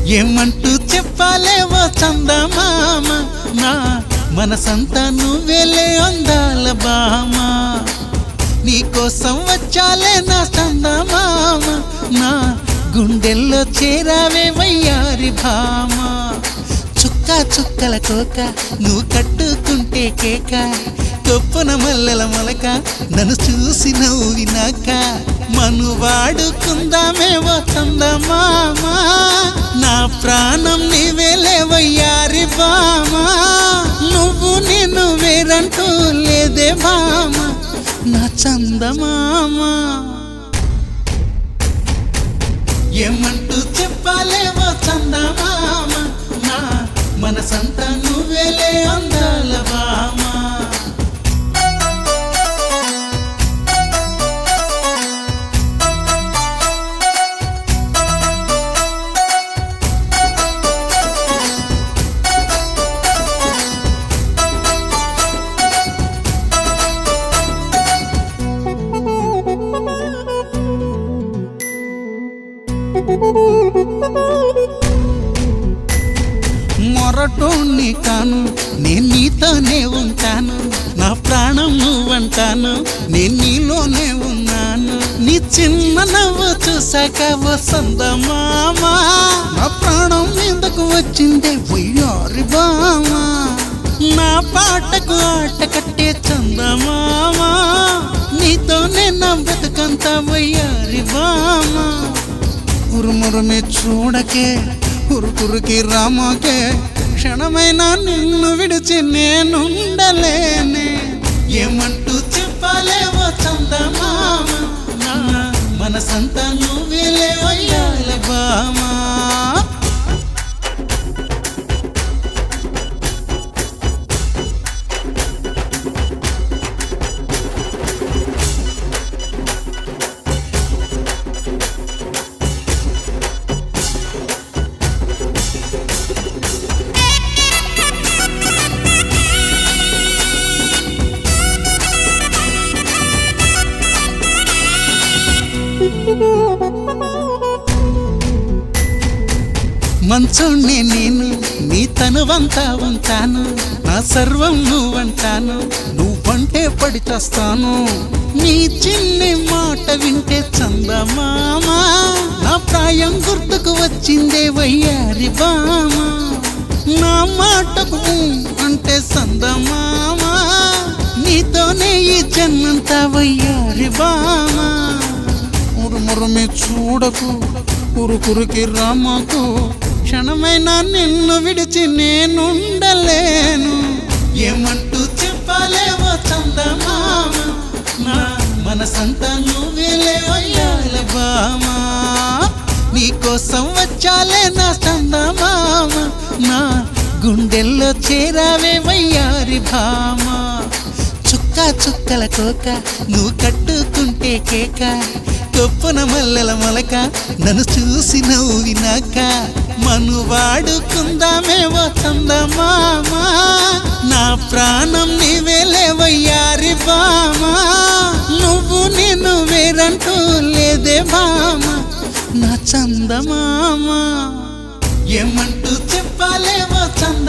ఏమంటూ చెప్పాలేవో చందమామ నా మనసంతా నువ్వేలే అందాల బామ నీకోసం వచ్చాలే నా చందమామ నా గుండెల్లో చేరావే వయ్యారి భామ చుక్క చుక్కల కోక నువ్వు కట్టుకుంటే కేక కొప్పున మల్లెల మొలక నన్ను చూసి నవ్వినాక మను వాడుకుందామేవో చందమామా నా ప్రాణం నీవేలే వయ్యారి బామా నువ్వు నేను వేరంటూ లేదే బామ నా చందమామా ఏమంటూ చెప్పాలేవో చందమామ నా మనసంతా నువ్వేలే అందాల బామా మొరటోణ్ణి కాను నేను నీతోనే ఉంటాను నా ప్రాణం నువ్వంటాను నేను నీలోనే ఉన్నాను నీ చిన్న నవ్వు చూసాక వసందమామా నా ప్రాణం మీదకు వచ్చిందే వయ్యారి బామా నా పాటకు ఆట కట్టే చందమామా నీతోనే నా బ్రతుకంతా వయ్యారి బామా ఉరుమురుమి చూడకే ఉరుకురికి రామకే క్షణమైన నిన్ను విడిచి నేనుండలేనే ఏమంటూ చెప్పాలేవో చందమామ నా మనసంతా నువ్వేలే వయ్యాల బామా మంచోణ్ణి నేను నీ తనువంతా ఉంటాను నా సర్వం నువ్వంటాను నువ్వంటే పడి చేస్తాను నీ చిన్ని మాట వింటే చందమామా నా ప్రాయం గుర్తుకు వచ్చిందే వయ్యారి బామా నా మాటకు ఊ అంటే సందమామా నీతోనే ఈ జన్మంతా వయ్యారి బామా మురుమురుమి చూడకు కురుకురికి రామకు క్షణమైనా నిన్ను విడిచి నేనుండలేను ఏమంటూ చెప్పాలేవో చందమామ నా మనసంతా నువ్వేలే వయ్యాల బామా నీకోసం వచ్చాలే నా చందమామ నా గుండెల్లో చేరావే వయ్యారి భామా చుక్క చుక్కల కోక నువ్వు కట్టుకుంటే కేక కొప్పున మల్లెల మొలక నన్ను చూసి నవ్వినాక మను వాడుకుందామేవో చందమామా నా ప్రాణం నీవేలే వయ్యారి బామా నువ్వు నేను వేరంటూ లేదే బామా నా చందమామా ఏమంటూ చెప్పాలేవో చంద